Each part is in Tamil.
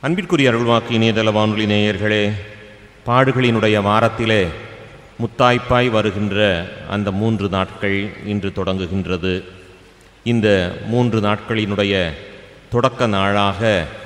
அன்பிற்குரிய அருள்வாக்கு இணையதள வானொலி நேயர்களே பாடுகளினுடைய வாரத்திலே முத்தாய்ப்பாய் வருகின்ற அந்த மூன்று நாட்கள் இன்று தொடங்குகின்றது இந்த மூன்று நாட்களினுடைய தொடக்க நாளாக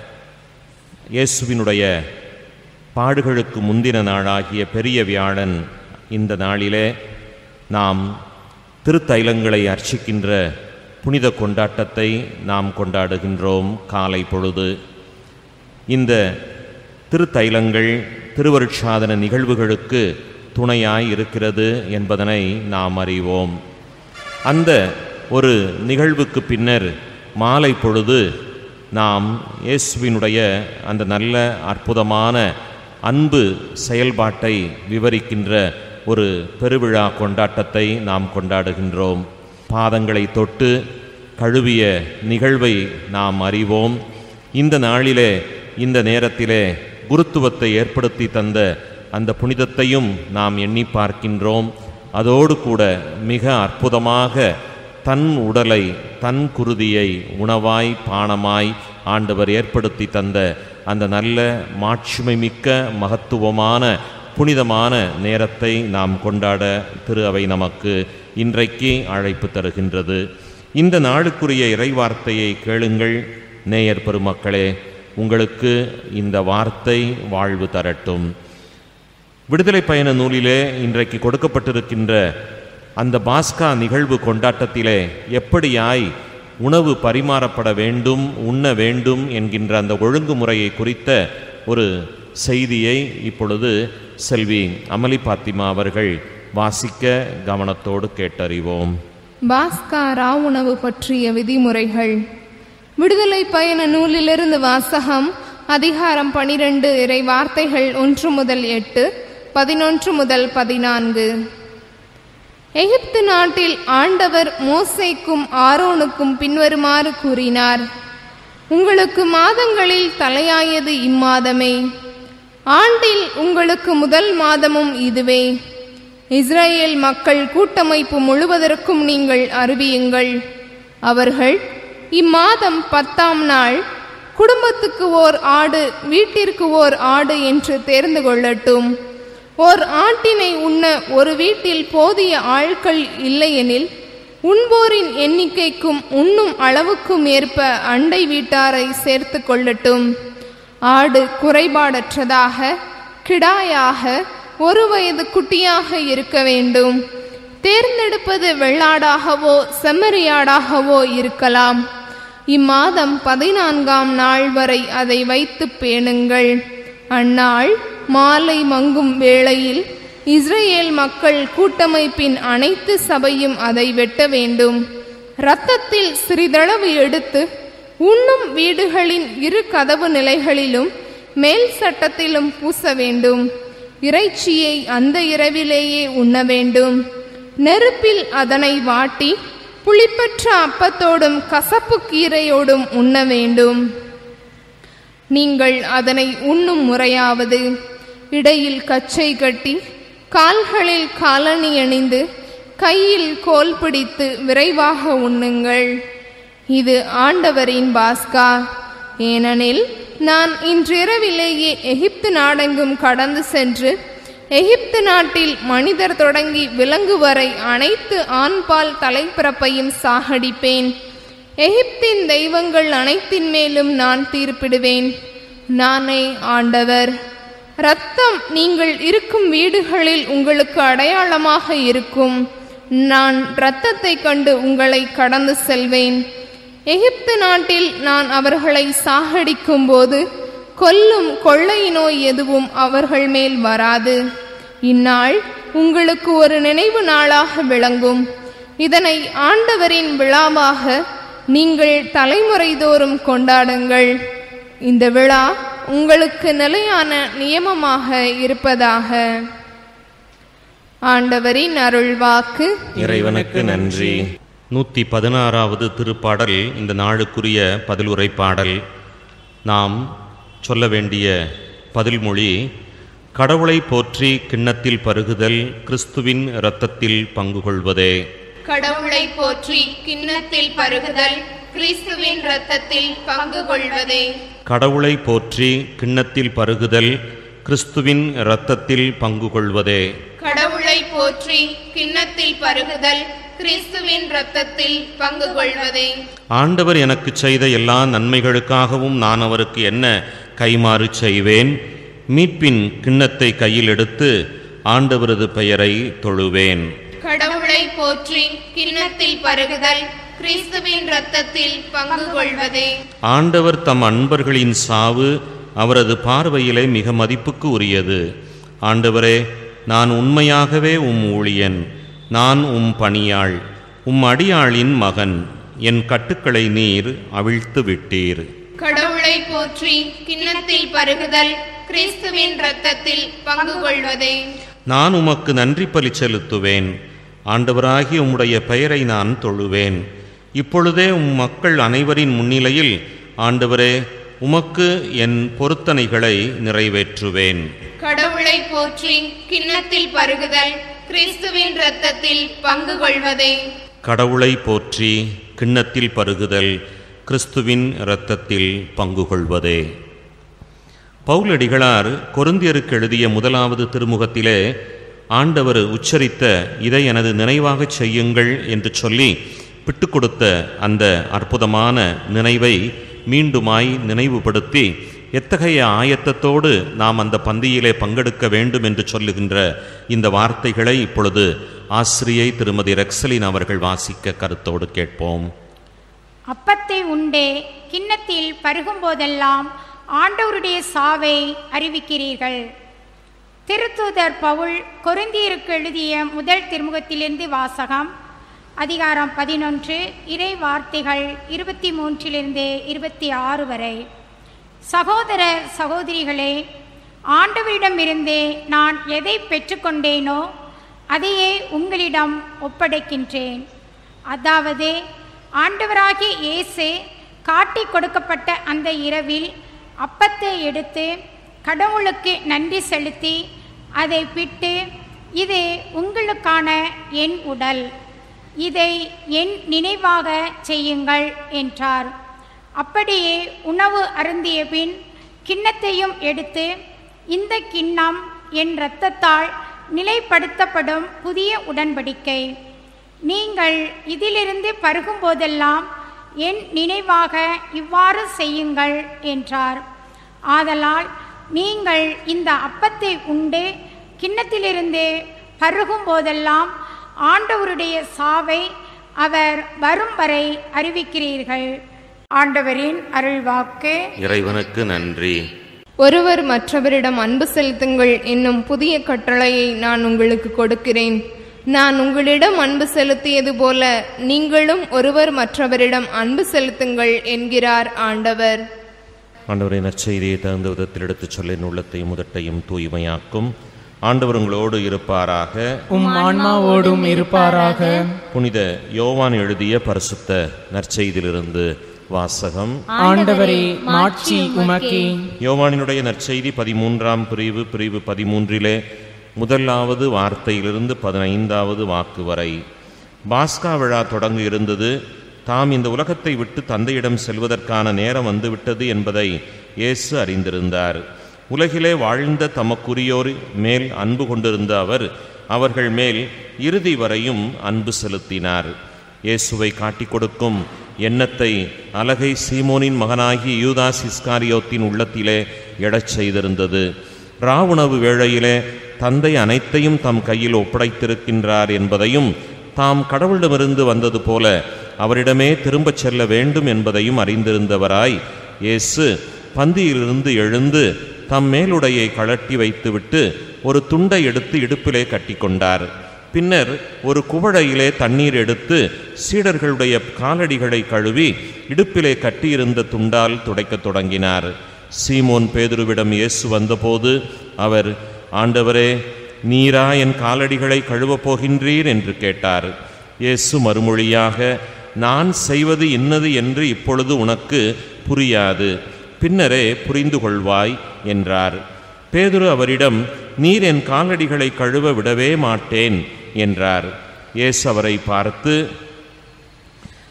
இயேசுவினுடைய பாடுகளுக்கு முந்தின நாளாகிய பெரிய வியாழன் இந்த நாளிலே நாம் திருத்தைலங்களை அர்ச்சிக்கின்ற புனித கொண்டாட்டத்தை நாம் கொண்டாடுகின்றோம் காலை பொழுது இந்த திருத்தைலங்கள் திருவருட்சாதன நிகழ்வுகளுக்கு துணையாய் இருக்கிறது என்பதனை நாம் அறிவோம் அந்த ஒரு நிகழ்வுக்கு பின்னர் மாலை பொழுது நாம் இயேசுவினுடைய அந்த நல்ல அற்புதமான அன்பு செயல்பாட்டை விவரிக்கின்ற ஒரு பெருவிழா கொண்டாட்டத்தை நாம் கொண்டாடுகின்றோம் பாதங்களை தொட்டு கழுவிய நிகழ்வை நாம் அறிவோம் இந்த நாளிலே இந்த நேரத்திலே குருத்துவத்தை ஏற்படுத்தி தந்த அந்த புனிதத்தையும் நாம் எண்ணி பார்க்கின்றோம் அதோடு கூட மிக அற்புதமாக தன் உடலை தன் குருதியை உணவாய் பானமாய் ஆண்டவர் ஏற்படுத்தி தந்த அந்த நல்ல மாட்சிமை மிக்க மகத்துவமான புனிதமான நேரத்தை நாம் கொண்டாட திரு அவை நமக்கு இன்றைக்கு அழைப்பு தருகின்றது இந்த நாளுக்குரிய இறைவார்த்தையை கேளுங்கள் நேயர் பெருமக்களே உங்களுக்கு இந்த வார்த்தை வாழ்வு தரட்டும் விடுதலை பயண நூலிலே இன்றைக்கு கொடுக்கப்பட்டிருக்கின்ற அந்த பாஸ்கா நிகழ்வு கொண்டாட்டத்திலே எப்படியாய் உணவு பரிமாறப்பட வேண்டும் உண்ண வேண்டும் என்கின்ற அந்த ஒழுங்குமுறையை குறித்த ஒரு செய்தியை இப்பொழுது செல்வி அமளி பாத்திமா அவர்கள் வாசிக்க கவனத்தோடு கேட்டறிவோம் பாஸ்கா ரா உணவு பற்றிய விதிமுறைகள் விடுதலை பயண நூலிலிருந்து வாசகம் அதிகாரம் பனிரெண்டு இறை வார்த்தைகள் ஒன்று முதல் எட்டு பதினொன்று முதல் பதினான்கு எகிப்து நாட்டில் ஆண்டவர் மோசேக்கும் ஆரோனுக்கும் பின்வருமாறு கூறினார் உங்களுக்கு மாதங்களில் தலையாயது இம்மாதமே ஆண்டில் உங்களுக்கு முதல் மாதமும் இதுவே இஸ்ரேல் மக்கள் கூட்டமைப்பு முழுவதற்கும் நீங்கள் அறிவியுங்கள் அவர்கள் இம்மாதம் பத்தாம் நாள் குடும்பத்துக்கு ஓர் ஆடு வீட்டிற்கு ஓர் ஆடு என்று தேர்ந்து கொள்ளட்டும் ஓர் ஆட்டினை உண்ண ஒரு வீட்டில் போதிய ஆட்கள் இல்லையெனில் உண்போரின் எண்ணிக்கைக்கும் உண்ணும் அளவுக்கும் ஏற்ப அண்டை வீட்டாரை சேர்த்து கொள்ளட்டும் ஆடு குறைபாடற்றதாக கிடாயாக ஒரு வயது குட்டியாக இருக்க வேண்டும் தேர்ந்தெடுப்பது வெள்ளாடாகவோ செம்மறியாடாகவோ இருக்கலாம் இம்மாதம் பதினான்காம் நாள் வரை அதை வைத்து பேணுங்கள் அந்நாள் மாலை மங்கும் வேளையில் இஸ்ரேல் மக்கள் கூட்டமைப்பின் அனைத்து சபையும் அதை வெட்ட வேண்டும் இரத்தத்தில் சிறிதளவு எடுத்து உண்ணும் வீடுகளின் இரு கதவு நிலைகளிலும் மேல் சட்டத்திலும் பூச வேண்டும் இறைச்சியை அந்த இரவிலேயே உண்ண வேண்டும் நெருப்பில் அதனை வாட்டி புளிப்பற்ற அப்பத்தோடும் கசப்பு கீரையோடும் உண்ண வேண்டும் நீங்கள் அதனை உண்ணும் முறையாவது இடையில் கச்சை கட்டி கால்களில் காலணி அணிந்து கையில் கோல் பிடித்து விரைவாக உண்ணுங்கள் இது ஆண்டவரின் பாஸ்கா ஏனெனில் நான் இன்றிரவிலேயே எகிப்து நாடெங்கும் கடந்து சென்று எகிப்து நாட்டில் மனிதர் தொடங்கி விலங்கு வரை அனைத்து ஆண்பால் தலைப்பிறப்பையும் சாகடிப்பேன் எகிப்தின் தெய்வங்கள் அனைத்தின் மேலும் நான் தீர்ப்பிடுவேன் நானே ஆண்டவர் இரத்தம் நீங்கள் இருக்கும் வீடுகளில் உங்களுக்கு அடையாளமாக இருக்கும் நான் இரத்தத்தை கண்டு உங்களை கடந்து செல்வேன் எகிப்து நாட்டில் நான் அவர்களை சாகடிக்கும் போது கொல்லும் கொள்ளை நோய் எதுவும் அவர்கள் மேல் வராது இந்நாள் உங்களுக்கு ஒரு நினைவு நாளாக விளங்கும் இதனை ஆண்டவரின் விழாவாக நீங்கள் தலைமுறை தோறும் கொண்டாடுங்கள் இந்த விழா உங்களுக்கு நிலையான நியமமாக இருப்பதாக ஆண்டவரின் அருள்வாக்கு இறைவனுக்கு நன்றி நூற்றி பதினாறாவது திருப்பாடல் இந்த நாளுக்குரிய பதிலுரை பாடல் நாம் சொல்ல வேண்டிய பதில்மொழி கடவுளை போற்றி கிண்ணத்தில் பருகுதல் கிறிஸ்துவின் இரத்தத்தில் பங்கு கொள்வதே கடவுளை போற்றி கிண்ணத்தில் பருகுதல் கிறிஸ்துவின் இரத்தத்தில் பங்கு கொள்வதே கடவுளை போற்றி கிண்ணத்தில் பருகுதல் கிறிஸ்துவின் இரத்தத்தில் பங்கு கொள்வதே கடவுளை போற்றி கிண்ணத்தில் பருகுதல் கிறிஸ்துவின் இரத்தத்தில் பங்கு கொள்வதே ஆண்டவர் எனக்கு செய்த எல்லா நன்மைகளுக்காகவும் நான் அவருக்கு என்ன கைமாறு செய்வேன் மீட்பின் கிண்ணத்தை கையில் எடுத்து ஆண்டவரது பெயரை தொழுவேன் கடவுளை போற்றி கிண்ணத்தில் பருகுதல் கிறிஸ்துவின் இரத்தத்தில் பங்கு கொள்வதே ஆண்டவர் தம் அன்பர்களின் சாவு அவரது பார்வையிலே மிக மதிப்புக்கு உரியது ஆண்டவரே நான் உண்மையாகவே உம் ஊழியன் நான் உம் பணியாள் உம் அடியாளின் மகன் என் கட்டுக்களை நீர் அவிழ்த்து விட்டீர் கடவுளை போற்றி கிண்ணத்தில் பருகுதல் கிறிஸ்துவின் இரத்தத்தில் பங்கு கொள்வதே நான் உமக்கு நன்றி பலி செலுத்துவேன் ஆண்டவராகி உம்முடைய பெயரை நான் தொழுவேன் இப்பொழுதே உம் மக்கள் அனைவரின் முன்னிலையில் ஆண்டவரே உமக்கு என் பொருத்தனைகளை நிறைவேற்றுவேன் கடவுளை போற்றி கிண்ணத்தில் பருகுதல் கிறிஸ்துவின் இரத்தத்தில் பங்கு கொள்வதே கடவுளை போற்றி கிண்ணத்தில் பருகுதல் கிறிஸ்துவின் இரத்தத்தில் பங்கு கொள்வதே பவுலடிகளார் கொருந்தியருக்கு எழுதிய முதலாவது திருமுகத்திலே ஆண்டவர் உச்சரித்த இதை எனது நினைவாகச் செய்யுங்கள் என்று சொல்லி பிட்டுக் கொடுத்த அந்த அற்புதமான நினைவை மீண்டுமாய் நினைவுபடுத்தி எத்தகைய ஆயத்தத்தோடு நாம் அந்த பந்தியிலே பங்கெடுக்க வேண்டும் என்று சொல்லுகின்ற இந்த வார்த்தைகளை இப்பொழுது ஆசிரியை திருமதி ரெக்ஸலின் அவர்கள் வாசிக்க கருத்தோடு கேட்போம் அப்பத்தை உண்டே கிண்ணத்தில் பருகும்போதெல்லாம் ஆண்டவருடைய சாவை அறிவிக்கிறீர்கள் திருத்தூதர் பவுல் கொரிந்தியருக்கு எழுதிய முதல் திருமுகத்திலிருந்து வாசகம் அதிகாரம் பதினொன்று இறை வார்த்தைகள் இருபத்தி மூன்றிலிருந்து இருபத்தி ஆறு வரை சகோதர சகோதரிகளே ஆண்டவரிடமிருந்தே நான் எதை பெற்றுக்கொண்டேனோ அதையே உங்களிடம் ஒப்படைக்கின்றேன் அதாவது ஆண்டவராகிய இயேசு காட்டிக் கொடுக்கப்பட்ட அந்த இரவில் அப்பத்தை எடுத்து கடவுளுக்கு நன்றி செலுத்தி அதை பிட்டு இது உங்களுக்கான என் உடல் இதை என் நினைவாக செய்யுங்கள் என்றார் அப்படியே உணவு அருந்திய பின் கிண்ணத்தையும் எடுத்து இந்த கிண்ணம் என் இரத்தத்தால் நிலைப்படுத்தப்படும் புதிய உடன்படிக்கை நீங்கள் இதிலிருந்து பருகும்போதெல்லாம் என் நினைவாக இவ்வாறு செய்யுங்கள் என்றார் ஆதலால் நீங்கள் இந்த அப்பத்தை உண்டு கிண்ணத்திலிருந்து பருகும்போதெல்லாம் ஆண்டவருடைய சாவை அவர் வரும் வரை அறிவிக்கிறீர்கள் ஆண்டவரின் அருள்வாக்கு இறைவனுக்கு நன்றி ஒருவர் மற்றவரிடம் அன்பு செலுத்துங்கள் என்னும் புதிய கட்டளையை நான் உங்களுக்கு கொடுக்கிறேன் நான் உங்களிடம் அன்பு செலுத்தியது போல நீங்களும் ஒருவர் மற்றவரிடம் அன்பு செலுத்துங்கள் என்கிறார் ஆண்டவர் ஆண்டவரை நற்செய்தியை தகுந்த விதத்தில் எடுத்துச் சொல்ல என் உள்ளத்தையும் முதட்டையும் தூய்மையாக்கும் ஆண்டவர் உங்களோடு இருப்பாராக உம் ஆன்மாவோடும் இருப்பாராக புனித யோவான் எழுதிய பரிசுத்த நற்செய்தியிலிருந்து வாசகம் ஆண்டவரே மாட்சி உமக்கே யோவானினுடைய நற்செய்தி பதிமூன்றாம் பிரிவு பிரிவு பதிமூன்றிலே முதலாவது வார்த்தையிலிருந்து பதினைந்தாவது வாக்கு வரை பாஸ்கா விழா தொடங்க இருந்தது தாம் இந்த உலகத்தை விட்டு தந்தையிடம் செல்வதற்கான நேரம் வந்துவிட்டது என்பதை இயேசு அறிந்திருந்தார் உலகிலே வாழ்ந்த தமக்குரியோர் மேல் அன்பு கொண்டிருந்த அவர் அவர்கள் மேல் இறுதி வரையும் அன்பு செலுத்தினார் இயேசுவை காட்டிக் கொடுக்கும் எண்ணத்தை அலகை சீமோனின் மகனாகி யூதாஸ் இஸ்காரியோத்தின் உள்ளத்திலே எழச் செய்திருந்தது ராவுணவு வேளையிலே தந்தை அனைத்தையும் தம் கையில் ஒப்படைத்திருக்கின்றார் என்பதையும் தாம் கடவுளிடமிருந்து வந்தது போல அவரிடமே திரும்பச் செல்ல வேண்டும் என்பதையும் அறிந்திருந்தவராய் இயேசு பந்தியிலிருந்து எழுந்து தம் மேலுடையை கழட்டி வைத்துவிட்டு ஒரு துண்டை எடுத்து இடுப்பிலே கட்டிக்கொண்டார் பின்னர் ஒரு குவளையிலே தண்ணீர் எடுத்து சீடர்களுடைய காலடிகளை கழுவி இடுப்பிலே கட்டியிருந்த துண்டால் துடைக்கத் தொடங்கினார் சீமோன் பேதுருவிடம் இயேசு வந்தபோது அவர் ஆண்டவரே நீரா என் காலடிகளை கழுவப் போகின்றீர் என்று கேட்டார் இயேசு மறுமொழியாக நான் செய்வது இன்னது என்று இப்பொழுது உனக்கு புரியாது பின்னரே புரிந்து கொள்வாய் என்றார் பேதுரு அவரிடம் நீர் என் காலடிகளை கழுவ விடவே மாட்டேன் என்றார் இயேசு அவரை பார்த்து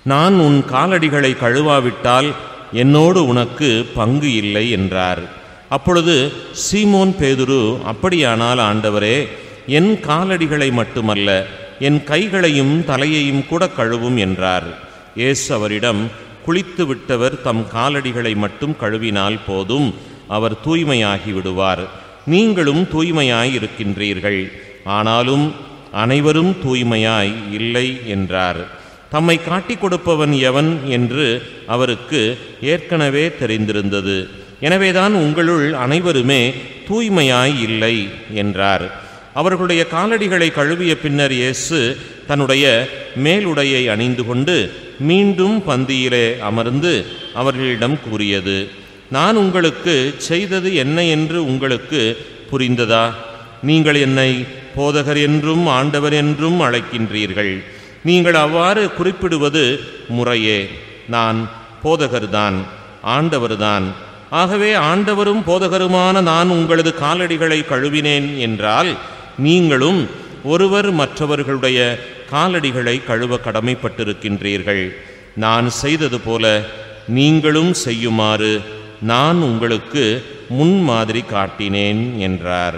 நான் உன் காலடிகளை கழுவாவிட்டால் என்னோடு உனக்கு பங்கு இல்லை என்றார் அப்பொழுது சீமோன் பேதுரு அப்படியானால் ஆண்டவரே என் காலடிகளை மட்டுமல்ல என் கைகளையும் தலையையும் கூட கழுவும் என்றார் இயேசு அவரிடம் குளித்து விட்டவர் தம் காலடிகளை மட்டும் கழுவினால் போதும் அவர் தூய்மையாகி விடுவார் நீங்களும் தூய்மையாய் இருக்கின்றீர்கள் ஆனாலும் அனைவரும் தூய்மையாய் இல்லை என்றார் தம்மை காட்டிக் கொடுப்பவன் எவன் என்று அவருக்கு ஏற்கனவே தெரிந்திருந்தது எனவேதான் உங்களுள் அனைவருமே தூய்மையாய் இல்லை என்றார் அவர்களுடைய காலடிகளை கழுவிய பின்னர் இயேசு தன்னுடைய மேலுடையை அணிந்து கொண்டு மீண்டும் பந்தியிலே அமர்ந்து அவர்களிடம் கூறியது நான் உங்களுக்கு செய்தது என்ன என்று உங்களுக்கு புரிந்ததா நீங்கள் என்னை போதகர் என்றும் ஆண்டவர் என்றும் அழைக்கின்றீர்கள் நீங்கள் அவ்வாறு குறிப்பிடுவது முறையே நான் போதகர்தான் ஆண்டவர்தான் ஆகவே ஆண்டவரும் போதகருமான நான் உங்களது காலடிகளை கழுவினேன் என்றால் நீங்களும் ஒருவர் மற்றவர்களுடைய காலடிகளை கழுவ கடமைப்பட்டிருக்கின்றீர்கள் நான் செய்தது போல நீங்களும் செய்யுமாறு நான் உங்களுக்கு முன்மாதிரி காட்டினேன் என்றார்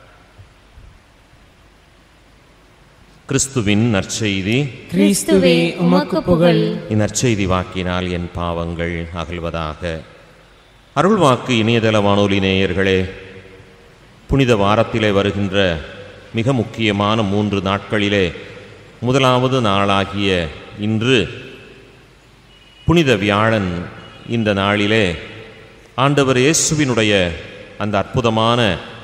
கிறிஸ்துவின் நற்செய்தி கிறிஸ்துவே உமக்கு புகழ் இந்நற்செய்தி வாக்கினால் என் பாவங்கள் அகல்வதாக அருள்வாக்கு இணையதள வானொலி நேயர்களே புனித வாரத்திலே வருகின்ற மிக முக்கியமான மூன்று நாட்களிலே முதலாவது நாளாகிய இன்று புனித வியாழன் இந்த நாளிலே ஆண்டவர் இயேசுவினுடைய அந்த அற்புதமான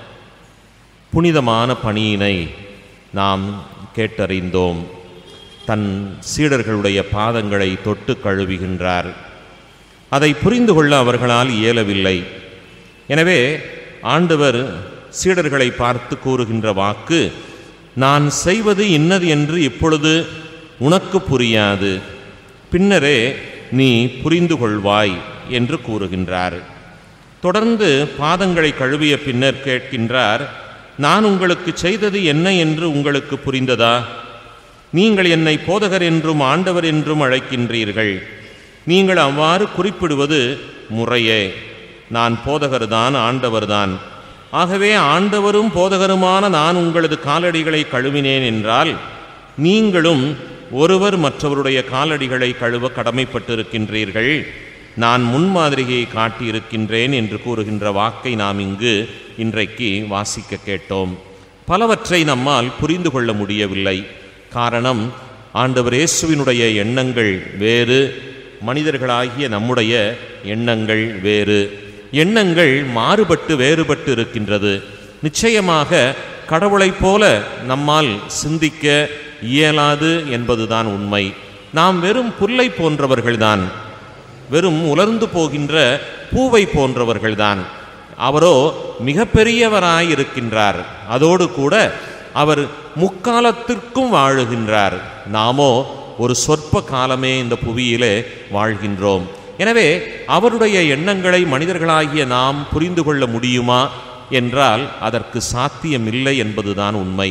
புனிதமான பணியினை நாம் கேட்டறிந்தோம் தன் சீடர்களுடைய பாதங்களை தொட்டு கழுவுகின்றார் அதை புரிந்து கொள்ள அவர்களால் இயலவில்லை எனவே ஆண்டவர் சீடர்களை பார்த்து கூறுகின்ற வாக்கு நான் செய்வது இன்னது என்று இப்பொழுது உனக்கு புரியாது பின்னரே நீ புரிந்து கொள்வாய் என்று கூறுகின்றார் தொடர்ந்து பாதங்களை கழுவிய பின்னர் கேட்கின்றார் நான் உங்களுக்கு செய்தது என்ன என்று உங்களுக்கு புரிந்ததா நீங்கள் என்னை போதகர் என்றும் ஆண்டவர் என்றும் அழைக்கின்றீர்கள் நீங்கள் அவ்வாறு குறிப்பிடுவது முறையே நான் போதகர்தான் ஆண்டவர்தான் ஆகவே ஆண்டவரும் போதகருமான நான் உங்களது காலடிகளை கழுவினேன் என்றால் நீங்களும் ஒருவர் மற்றவருடைய காலடிகளை கழுவ கடமைப்பட்டிருக்கின்றீர்கள் நான் முன்மாதிரியை காட்டியிருக்கின்றேன் என்று கூறுகின்ற வாக்கை நாம் இங்கு இன்றைக்கு வாசிக்க கேட்டோம் பலவற்றை நம்மால் புரிந்து கொள்ள முடியவில்லை காரணம் ஆண்டவர் இயேசுவினுடைய எண்ணங்கள் வேறு மனிதர்களாகிய நம்முடைய எண்ணங்கள் வேறு எண்ணங்கள் மாறுபட்டு வேறுபட்டு இருக்கின்றது நிச்சயமாக கடவுளைப் போல நம்மால் சிந்திக்க இயலாது என்பதுதான் உண்மை நாம் வெறும் புல்லை போன்றவர்கள்தான் வெறும் உலர்ந்து போகின்ற பூவை போன்றவர்கள்தான் அவரோ மிகப்பெரியவராய் இருக்கின்றார் அதோடு கூட அவர் முக்காலத்திற்கும் வாழுகின்றார் நாமோ ஒரு சொற்ப காலமே இந்த புவியிலே வாழ்கின்றோம் எனவே அவருடைய எண்ணங்களை மனிதர்களாகிய நாம் புரிந்து கொள்ள முடியுமா என்றால் அதற்கு சாத்தியமில்லை என்பதுதான் உண்மை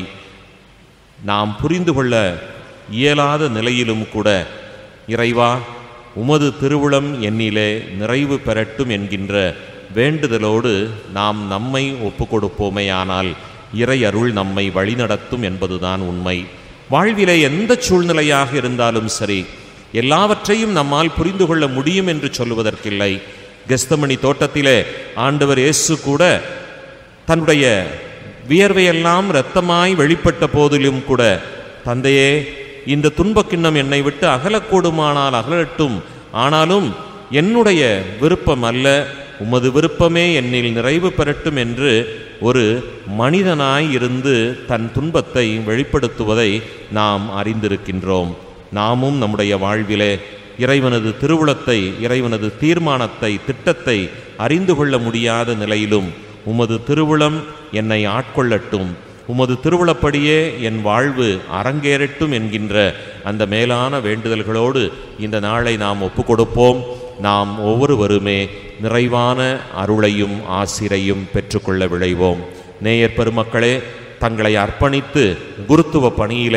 நாம் புரிந்து கொள்ள இயலாத நிலையிலும் கூட இறைவா உமது திருவுளம் என்னிலே நிறைவு பெறட்டும் என்கின்ற வேண்டுதலோடு நாம் நம்மை ஒப்பு கொடுப்போமேயானால் இறை அருள் நம்மை வழிநடத்தும் என்பதுதான் உண்மை வாழ்விலே எந்த சூழ்நிலையாக இருந்தாலும் சரி எல்லாவற்றையும் நம்மால் புரிந்து கொள்ள முடியும் என்று சொல்லுவதற்கில்லை கெஸ்தமணி தோட்டத்திலே ஆண்டவர் இயேசு கூட தன்னுடைய வியர்வையெல்லாம் இரத்தமாய் வெளிப்பட்ட போதிலும் கூட தந்தையே இந்த துன்பக் கிண்ணம் என்னை விட்டு அகலக்கூடுமானால் அகலட்டும் ஆனாலும் என்னுடைய விருப்பம் அல்ல உமது விருப்பமே என்னில் நிறைவு பெறட்டும் என்று ஒரு மனிதனாய் இருந்து தன் துன்பத்தை வெளிப்படுத்துவதை நாம் அறிந்திருக்கின்றோம் நாமும் நம்முடைய வாழ்விலே இறைவனது திருவுளத்தை இறைவனது தீர்மானத்தை திட்டத்தை அறிந்து கொள்ள முடியாத நிலையிலும் உமது திருவுளம் என்னை ஆட்கொள்ளட்டும் உமது திருவுளப்படியே என் வாழ்வு அரங்கேறட்டும் என்கின்ற அந்த மேலான வேண்டுதல்களோடு இந்த நாளை நாம் ஒப்புக்கொடுப்போம் நாம் ஒவ்வொருவருமே நிறைவான அருளையும் ஆசிரையும் பெற்றுக்கொள்ள விளைவோம் நேயர் பெருமக்களே தங்களை அர்ப்பணித்து குருத்துவ பணியிலே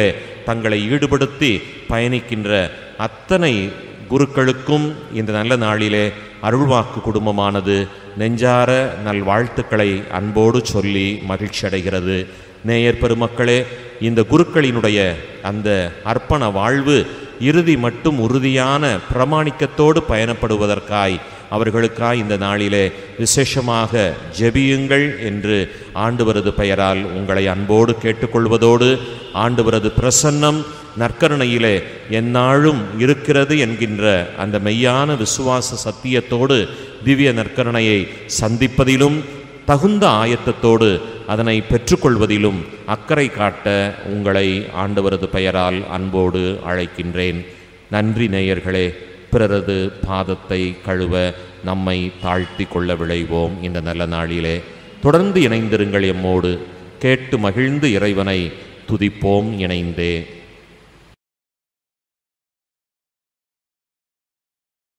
தங்களை ஈடுபடுத்தி பயணிக்கின்ற அத்தனை குருக்களுக்கும் இந்த நல்ல நாளிலே அருள்வாக்கு குடும்பமானது நெஞ்சார நல்வாழ்த்துக்களை அன்போடு சொல்லி மகிழ்ச்சி அடைகிறது நேயர் பெருமக்களே இந்த குருக்களினுடைய அந்த அர்ப்பண வாழ்வு இறுதி மட்டும் உறுதியான பிரமாணிக்கத்தோடு பயணப்படுவதற்காய் அவர்களுக்காய் இந்த நாளிலே விசேஷமாக ஜெபியுங்கள் என்று ஆண்டவரது பெயரால் உங்களை அன்போடு கேட்டுக்கொள்வதோடு ஆண்டவரது பிரசன்னம் நற்கருணையிலே எந்நாளும் இருக்கிறது என்கின்ற அந்த மெய்யான விசுவாச சத்தியத்தோடு திவ்ய நற்கருணையை சந்திப்பதிலும் தகுந்த ஆயத்தத்தோடு அதனை பெற்றுக்கொள்வதிலும் அக்கறை காட்ட உங்களை ஆண்டவரது பெயரால் அன்போடு அழைக்கின்றேன் நன்றி நேயர்களே பிறரது பாதத்தை கழுவ நம்மை தாழ்த்தி கொள்ள விளைவோம் இந்த நல்ல நாளிலே தொடர்ந்து இணைந்திருங்கள் எம்மோடு கேட்டு மகிழ்ந்து இறைவனை துதிப்போம் இணைந்தே